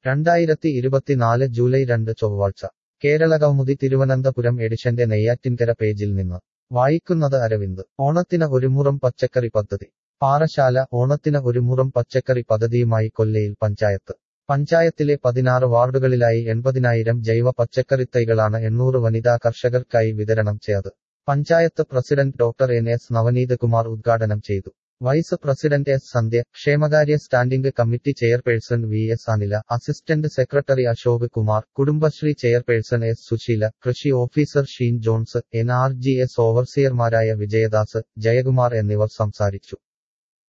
രണ്ടായിരത്തി ഇരുപത്തിനാല് ജൂലൈ രണ്ട് ചൊവ്വാഴ്ച കേരളകൗമുദി തിരുവനന്തപുരം എഡിഷന്റെ നെയ്യാറ്റിൻകര പേജിൽ നിന്ന് വായിക്കുന്നത് അരവിന്ദ് ഓണത്തിന് ഒരു മുറം പച്ചക്കറി പദ്ധതി പാറശാല ഓണത്തിന് ഒരു മുറം പച്ചക്കറി പദ്ധതിയുമായി കൊല്ലയിൽ പഞ്ചായത്ത് പഞ്ചായത്തിലെ പതിനാറ് വാർഡുകളിലായി എൺപതിനായിരം ജൈവ പച്ചക്കറിത്തൈകളാണ് എണ്ണൂറ് വനിതാ കർഷകർക്കായി വിതരണം ചെയ്തത് panchayat president doctor N S Navaneeth Kumar ഉദ്ഘാടനം ചെയ്തു വൈസ് പ്രസിഡന്റ് എസ് സന്ധ്യ ക്ഷേമകാര്യ standing committee chairperson V S Anila assistant secretary Ashok Kumar Kudumbashree chairperson S Susheela കൃഷി officer Sheen Jones N R G S ഓവർസിയർമാരായ വിജയദാസ് ജയകുമാർ എന്നിവർ സംസാരിച്ചു